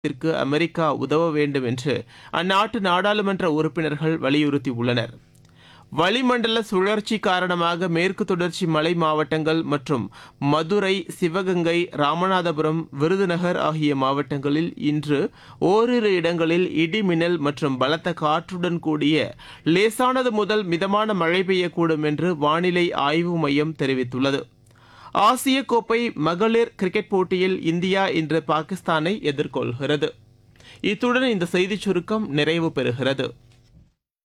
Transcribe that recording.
த்திற்கு America உதவ வேண்டும் என்று அந்நாட்டு நாடாளுமன்ற உறுப்பினர்கள் வலியுறுத்தியுள்ளனர் வளிமண்டல சுழற்சி காரணமாக மேற்கு தொடர்ச்சி மலை மாவட்டங்கள் மற்றும் மதுரை சிவகங்கை ராமநாதபுரம் விருதுநகர் ஆகிய மாவட்டங்களில் இன்று ஓரிரு இடங்களில் இடி மின்னல் மற்றும் பலத்த காற்றுடன் கூடிய லேசானது முதல் மிதமான மழை பெய்யக்கூடும் என்று வானிலை ஆய்வு மையம் தெரிவித்துள்ளது ஆசிய கோப்பை மகளிர் கிரிக்கெட் போட்டியில் இந்தியா இன்று பாகிஸ்தானை எதிர்கொள்கிறது இத்துடன் இந்த செய்திச் சுருக்கம் நிறைவு பெறுகிறது